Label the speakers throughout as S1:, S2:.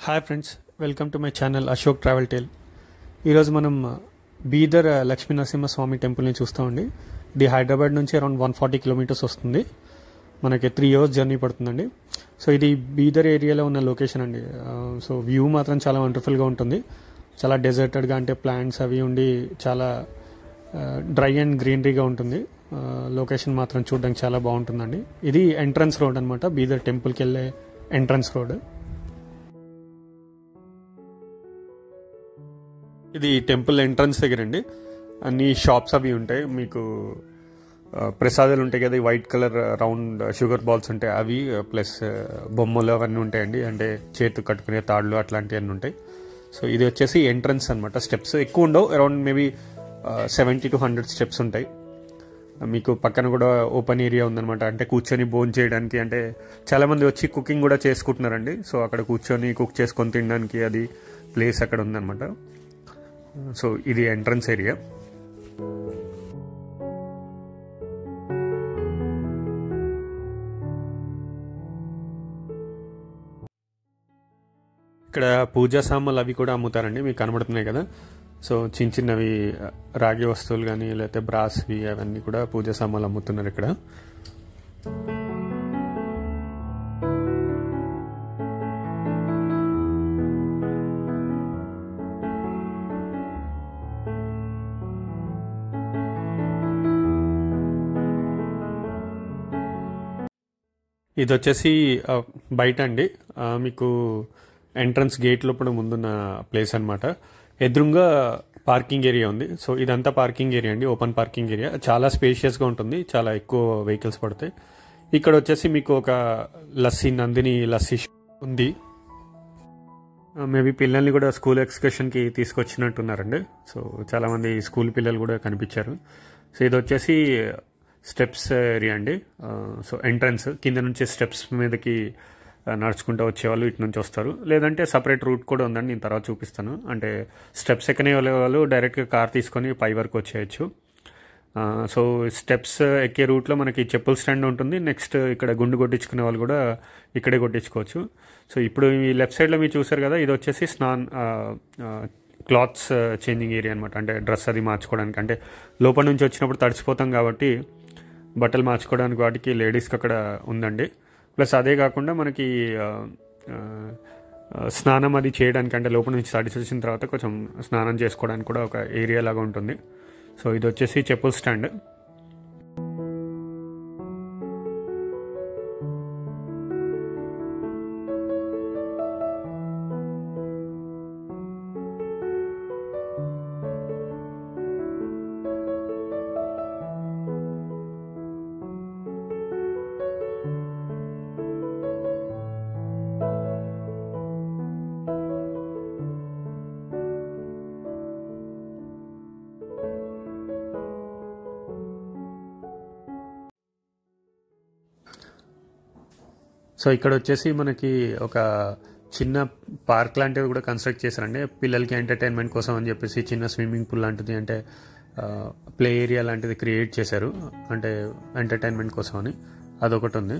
S1: hi friends welcome to my channel Ashok travel tale ఈరోజు మనం బీదర్ లక్ష్మీ నరసింహస్వామి టెంపుల్ని చూస్తామండి ఇది హైదరాబాద్ నుంచి అరౌండ్ వన్ ఫార్టీ కిలోమీటర్స్ వస్తుంది మనకి త్రీ అవర్స్ జర్నీ పడుతుందండి సో ఇది బీదర్ ఏరియాలో ఉన్న లొకేషన్ అండి సో వ్యూ మాత్రం చాలా వండర్ఫుల్గా ఉంటుంది చాలా డెజర్టెడ్గా అంటే ప్లాంట్స్ అవి ఉండి చాలా డ్రై అండ్ గ్రీనరీగా ఉంటుంది లొకేషన్ మాత్రం చూడడానికి చాలా బాగుంటుందండి ఇది ఎంట్రన్స్ రోడ్ అనమాట బీదర్ టెంపుల్కి వెళ్ళే ఎంట్రన్స్ రోడ్ ఇది టెంపుల్ ఎంట్రన్స్ దగ్గర అండి అన్ని షాప్స్ అవి ఉంటాయి మీకు ఆ, ప్రసాదాలు ఉంటాయి కదా ఈ white colour round sugar balls ఉంటాయి అవి ప్లస్ బొమ్మలు అవన్నీ ఉంటాయండి అంటే చేతు కట్టుకునే తాళ్ళు అట్లాంటివన్నీ ఉంటాయి సో ఇది వచ్చేసి ఎంట్రన్స్ అనమాట స్టెప్స్ ఎక్కువ ఉండవు around maybe seventy to hundred steps ఉంటాయి మీకు పక్కన కూడా ఓపెన్ ఏరియా ఉందన్నమాట అంటే కూర్చొని బోన్ చేయడానికి అంటే చాలామంది వచ్చి కుకింగ్ కూడా చేసుకుంటున్నారండి సో అక్కడ కూర్చొని కుక్ చేసుకొని తినడానికి అది ప్లేస్ అక్కడ ఉందన్నమాట సో ఇది ఎంట్రన్స్ ఏరియా ఇక్కడ పూజా సామాన్లు అవి కూడా అమ్ముతారండి మీకు కనబడుతున్నాయి కదా సో చిన్న చిన్నవి రాగి వస్తువులు కానీ లేకపోతే బ్రాస్వి అవన్నీ కూడా పూజా సామాన్లు అమ్ముతున్నారు ఇక్కడ ఇది వచ్చేసి ఆ, బయట అండి ఆ, మీకు ఎంట్రన్స్ గేట్ లోపల ముందున్న ప్లేస్ అన్నమాట ఎదురుగా పార్కింగ్ ఏరియా ఉంది సో ఇదంతా పార్కింగ్ ఏరియా అండి ఓపెన్ పార్కింగ్ ఏరియా చాలా స్పేషియస్గా ఉంటుంది చాలా ఎక్కువ వెహికల్స్ పడతాయి ఇక్కడ వచ్చేసి మీకు ఒక లస్సీ నందిని లస్సీ షాప్ ఉంది మేబీ పిల్లల్ని కూడా స్కూల్ ఎక్స్కర్షన్కి తీసుకొచ్చినట్టున్నారండి సో చాలామంది స్కూల్ పిల్లలు కూడా కనిపించారు సో ఇది వచ్చేసి స్టెప్స్ ఏరియా అండి ఆ, సో ఎంట్రన్స్ కింద నుంచి స్టెప్స్ మీదకి ఆ, నడుచుకుంటూ వచ్చేవాళ్ళు ఇటు నుంచి వస్తారు లేదంటే సపరేట్ రూట్ కూడా ఉందండి నేను తర్వాత చూపిస్తాను అంటే స్టెప్స్ ఎక్కనే వెళ్ళే వాళ్ళు డైరెక్ట్గా కార్ తీసుకొని పై వరకు వచ్చేయచ్చు ఆ, సో స్టెప్స్ ఎక్కే రూట్లో మనకి చెప్పుల స్టాండ్ ఉంటుంది నెక్స్ట్ ఇక్కడ గుండు కొట్టించుకునే వాళ్ళు కూడా ఇక్కడే కొట్టించుకోవచ్చు సో ఇప్పుడు ఈ లెఫ్ట్ సైడ్లో మీరు చూసారు కదా ఇది వచ్చేసి స్నాన్ క్లాత్స్ చేంజింగ్ ఏరియా అనమాట అంటే డ్రెస్ అది మార్చుకోవడానికి అంటే లోపల నుంచి వచ్చినప్పుడు తడిచిపోతాం కాబట్టి బట్టలు మార్చుకోవడానికి వాటికి లేడీస్కి అక్కడ ఉందండి ప్లస్ అదే కాకుండా మనకి ఆ, ఆ, ఆ, స్నానం అది చేయడానికి అంటే లోపల నుంచి తడిచి వచ్చిన తర్వాత కొంచెం స్నానం చేసుకోవడానికి కూడా ఒక ఏరియా లాగా ఉంటుంది సో ఇది వచ్చేసి చెప్పుల స్టాండ్ సో ఇక్కడ వచ్చేసి మనకి ఒక చిన్న పార్క్ లాంటివి కూడా కన్స్ట్రక్ట్ చేశారండి పిల్లలకి ఎంటర్టైన్మెంట్ కోసం అని చెప్పేసి చిన్న స్విమ్మింగ్ పూల్ లాంటిది అంటే ప్లే ఏరియా లాంటిది క్రియేట్ చేశారు అంటే ఎంటర్టైన్మెంట్ కోసం అని అదొకటి ఉంది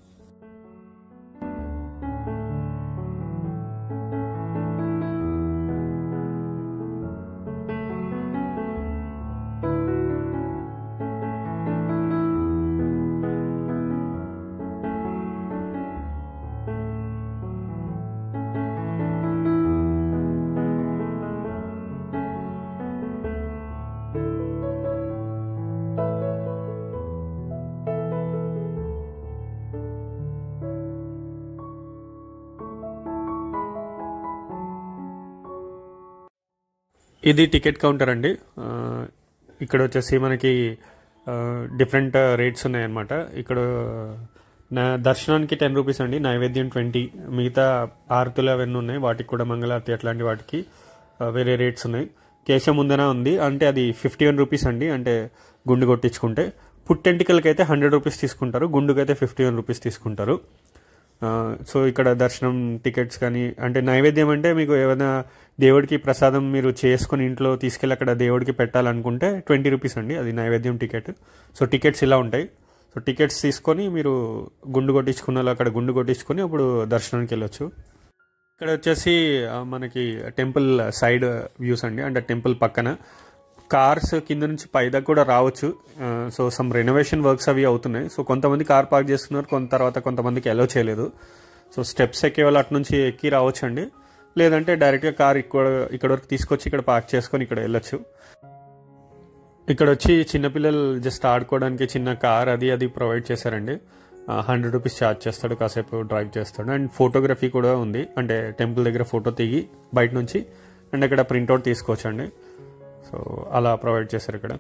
S1: ఇది టికెట్ కౌంటర్ అండి ఆ, ఇక్కడ వచ్చేసి మనకి డిఫరెంట్ రేట్స్ ఉన్నాయన్నమాట ఇక్కడ నా దర్శనానికి టెన్ రూపీస్ అండి నైవేద్యం ట్వంటీ మిగతా ఆరతులు అవన్నీ ఉన్నాయి వాటికి కూడా మంగళారతి అట్లాంటి వాటికి ఆ, వేరే రేట్స్ ఉన్నాయి కేశం ముందన ఉంది అంటే అది ఫిఫ్టీ వన్ రూపీస్ అండి అంటే గుండు కొట్టించుకుంటే పుట్టెంటికలకి అయితే హండ్రెడ్ రూపీస్ తీసుకుంటారు గుండుకైతే ఫిఫ్టీ వన్ రూపీస్ తీసుకుంటారు ఆ, సో ఇక్కడ దర్శనం టికెట్స్ కానీ అంటే నైవేద్యం అంటే మీకు ఏమైనా దేవుడికి ప్రసాదం మీరు చేసుకుని ఇంట్లో తీసుకెళ్ళి అక్కడ దేవుడికి పెట్టాలనుకుంటే ట్వంటీ రూపీస్ అండి అది నైవేద్యం టికెట్ సో టికెట్స్ ఇలా ఉంటాయి సో టికెట్స్ తీసుకొని మీరు గుండు కొట్టించుకున్న వాళ్ళు అక్కడ గుండు కొట్టించుకొని అప్పుడు దర్శనానికి వెళ్ళొచ్చు ఇక్కడ వచ్చేసి ఆ, మనకి టెంపుల్ సైడ్ వ్యూస్ అండి అంటే టెంపుల్ పక్కన కార్స్ కింద నుంచి పై దాకా కూడా రావచ్చు ఆ, సో సమ్ రెనోవేషన్ వర్క్స్ అవి అవుతున్నాయి సో కొంతమంది కార్ పార్క్ చేస్తున్నారు కొంత తర్వాత కొంతమందికి అలో చేయలేదు సో స్టెప్స్ ఎక్కే వాళ్ళు అటు నుంచి ఎక్కి రావచ్చు అండి లేదంటే డైరెక్ట్గా కార్ ఇక్కడ ఇక్కడ వరకు తీసుకొచ్చి ఇక్కడ పార్క్ చేసుకొని ఇక్కడ వెళ్ళొచ్చు ఇక్కడ వచ్చి చిన్నపిల్లలు జస్ట్ ఆడుకోవడానికి చిన్న కార్ అది అది ప్రొవైడ్ చేశారండి హండ్రెడ్ రూపీస్ ఛార్జ్ చేస్తాడు కాసేపు డ్రైవ్ చేస్తాడు అండ్ ఫోటోగ్రఫీ కూడా ఉంది అంటే టెంపుల్ దగ్గర ఫోటో దిగి బయట నుంచి అండ్ ఇక్కడ ప్రింట్అవుట్ తీసుకోవచ్చు అండి సో అలా ప్రొవైడ్ చేశారు ఇక్కడ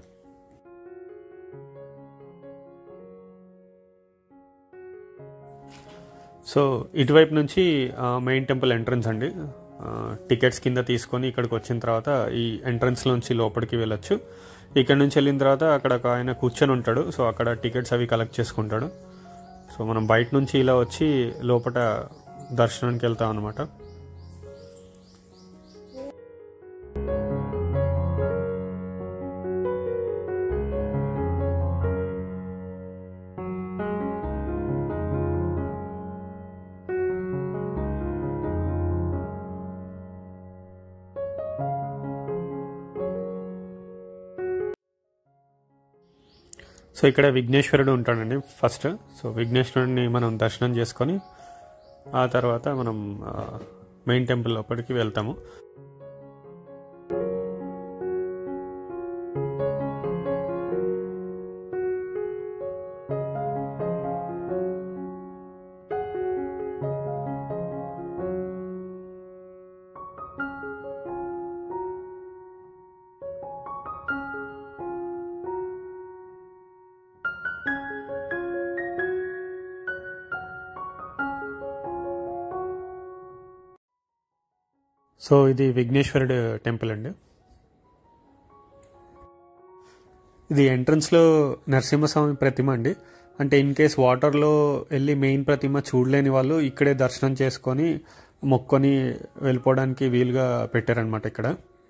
S1: సో ఇటువైపు నుంచి మెయిన్ టెంపుల్ ఎంట్రన్స్ అండి టికెట్స్ కింద తీసుకొని ఇక్కడికి వచ్చిన తర్వాత ఈ ఎంట్రన్స్ నుంచి లోపలికి వెళ్ళొచ్చు ఇక్కడ నుంచి వెళ్ళిన తర్వాత అక్కడ ఒక ఆయన కూర్చొని ఉంటాడు సో అక్కడ టికెట్స్ అవి కలెక్ట్ చేసుకుంటాడు సో మనం బయట నుంచి ఇలా వచ్చి లోపల దర్శనానికి వెళ్తాం అనమాట సో ఇక్కడ విఘ్నేశ్వరుడు ఉంటాడండి ఫస్ట్ సో విఘ్నేశ్వరుడిని మనం దర్శనం చేసుకొని ఆ తర్వాత మనం మెయిన్ టెంపుల్ లోపలికి వెళ్తాము సో ఇది విఘ్నేశ్వరుడు టెంపుల్ అండి ఇది ఎంట్రన్స్లో నరసింహస్వామి ప్రతిమ అండి అంటే ఇన్ కేస్ వాటర్లో వెళ్ళి మెయిన్ ప్రతిమ చూడలేని వాళ్ళు ఇక్కడే దర్శనం చేసుకొని మొక్కొని వెళ్ళిపోవడానికి వీలుగా పెట్టారనమాట ఇక్కడ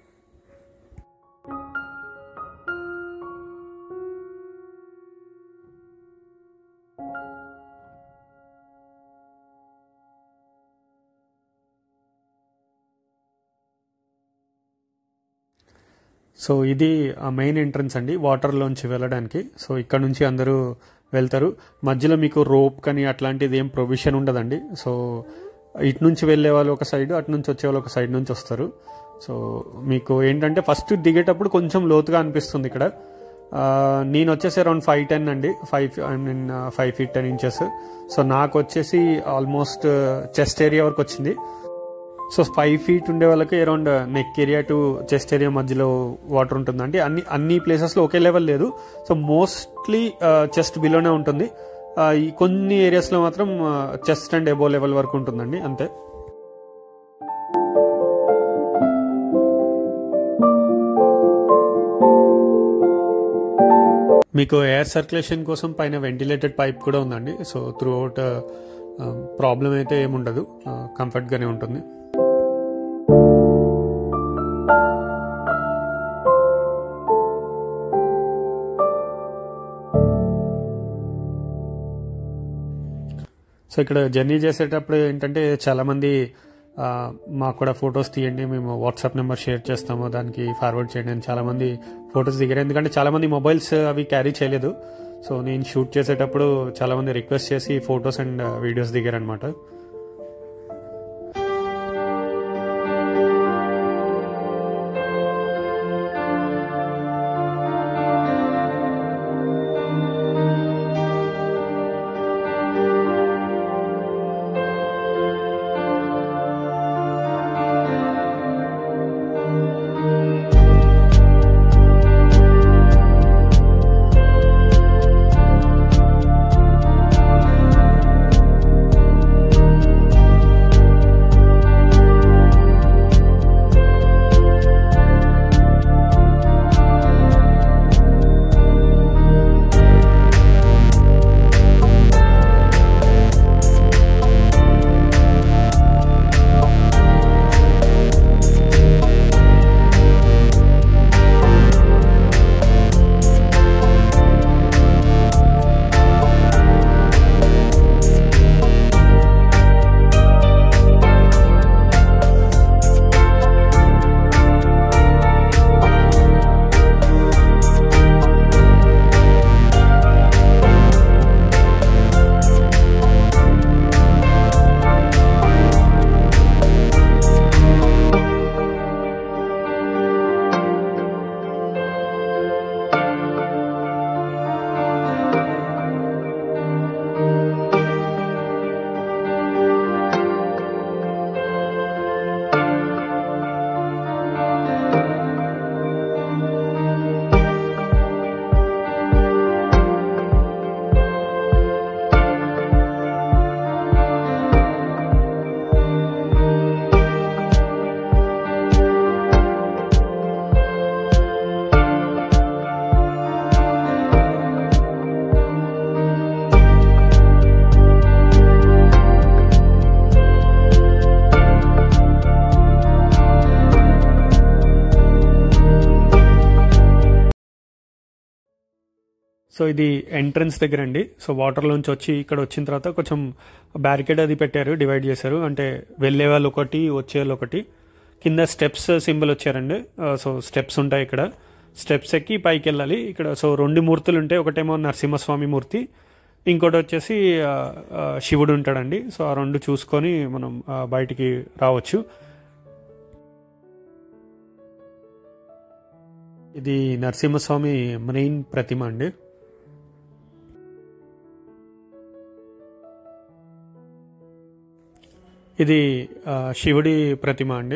S1: సో ఇది ఆ మెయిన్ ఎంట్రన్స్ అండి వాటర్లోంచి వెళ్ళడానికి సో ఇక్కడ నుంచి అందరూ వెళ్తారు మధ్యలో మీకు రోప్ కానీ అట్లాంటిది ఏం ప్రొవిజన్ ఉండదండి సో ఇటు నుంచి వెళ్ళే వాళ్ళు ఒక సైడ్ అటు నుంచి వచ్చే వాళ్ళు ఒక సైడ్ నుంచి వస్తారు సో మీకు ఏంటంటే ఫస్ట్ దిగేటప్పుడు కొంచెం లోతుగా అనిపిస్తుంది ఇక్కడ ఆ, నేను వచ్చేసి అరౌండ్ ఫైవ్ టెన్ అండి five I mean five feet ten inches so నాకు వచ్చేసి ఆల్మోస్ట్ చెస్ట్ ఏరియా వరకు వచ్చింది సో ఫైవ్ ఫీట్ ఉండే వాళ్ళకి around neck area to chest area మధ్యలో వాటర్ ఉంటుంది అంటే అన్ని అన్ని ప్లేసెస్లో ఒకే లెవెల్ లేదు సో మోస్ట్లీ చెస్ట్ బిలోనే ఉంటుంది ఆ, ఈ కొన్ని ఏరియాస్లో మాత్రం చెస్ట్ అండ్ ఎబో లెవెల్ వరకు ఉంటుందండి అంతే మీకు ఎయిర్ సర్క్యులేషన్ కోసం పైన వెంటిలేటెడ్ పైప్ కూడా ఉందండి సో త్రూ అవుట్ ప్రాబ్లం అయితే ఏముండదు కంఫర్ట్గానే ఉంటుంది సో ఇక్కడ జర్నీ చేసేటప్పుడు ఏంటంటే చాలామంది ఆ, మాకు కూడా ఫొటోస్ తీయండి మేము వాట్సాప్ నెంబర్ షేర్ చేస్తాము దానికి ఫార్వర్డ్ చేయండి అని చాలామంది ఫొటోస్ దిగారు ఎందుకంటే చాలామంది మొబైల్స్ అవి క్యారీ చేయలేదు సో నేను షూట్ చేసేటప్పుడు చాలామంది రిక్వెస్ట్ చేసి ఫొటోస్ అండ్ వీడియోస్ దిగారనమాట సో ఇది ఎంట్రన్స్ దగ్గర అండి సో వాటర్లోంచి వచ్చి ఇక్కడ వచ్చిన తర్వాత కొంచెం బ్యారికేడ్ అది పెట్టారు డివైడ్ చేశారు అంటే వెళ్ళే వాళ్ళు ఒకటి వచ్చే వాళ్ళు ఒకటి కింద స్టెప్స్ సింబల్ వచ్చారండి ఆ, సో స్టెప్స్ ఉంటాయి ఇక్కడ స్టెప్స్ ఎక్కి పైకి వెళ్ళాలి ఇక్కడ సో రెండు మూర్తులు ఉంటాయి ఒకటేమో నరసింహస్వామి మూర్తి ఇంకోటి వచ్చేసి ఆ, ఆ, శివుడు ఉంటాడండి సో ఆ రెండు చూసుకొని మనం ఆ, బయటికి రావచ్చు ఇది నరసింహస్వామి మెయిన్ ప్రతిమ అండి ఇది ఆ, శివుడి ప్రతిమ అండి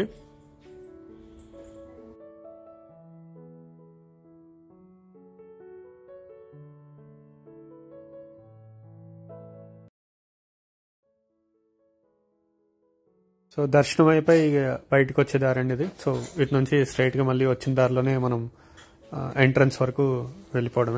S1: సో దర్శనం అయిపోయి ఇక బయటకు వచ్చే దారి అండి ఇది సో ఇటు నుంచి స్ట్రైట్గా మళ్ళీ వచ్చిన దారిలోనే మనం ఎంట్రన్స్ వరకు వెళ్ళిపోవడమే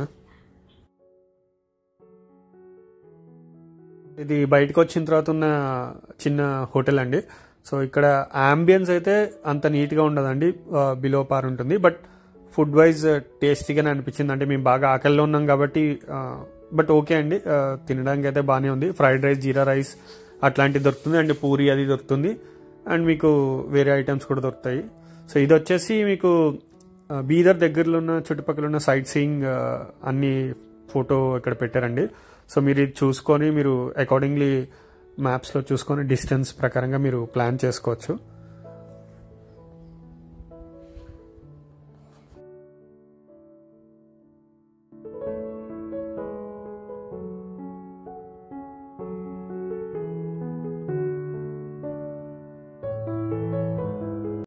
S1: ఇది బయటకు వచ్చిన తర్వాత ఉన్న చిన్న హోటల్ అండి సో ఇక్కడ అంబియన్స్ అయితే అంత నీట్గా ఉండదండి బిలో పార్ ఉంటుంది బట్ ఫుడ్ వైజ్ టేస్టీగానే అనిపించింది అంటే మేము బాగా ఆకలిలో ఉన్నాం కాబట్టి బట్ ఓకే అండి ఆ, తినడానికి అయితే బాగానే ఉంది ఫ్రైడ్ రైస్ జీరా రైస్ అట్లాంటివి దొరుకుతుంది అండ్ పూరి అది దొరుకుతుంది అండ్ మీకు వేరే ఐటమ్స్ కూడా దొరుకుతాయి సో ఇది వచ్చేసి మీకు ఆ, బీదర్ దగ్గరలో ఉన్న చుట్టుపక్కల ఉన్న సైట్ సీయింగ్ ఆ, అన్ని ఫోటో ఇక్కడ పెట్టారండి సో మీరు ఇది చూసుకొని మీరు అకార్డింగ్లీ మ్యాప్స్లో చూసుకొని డిస్టెన్స్ ప్రకారంగా మీరు ప్లాన్ చేసుకోవచ్చు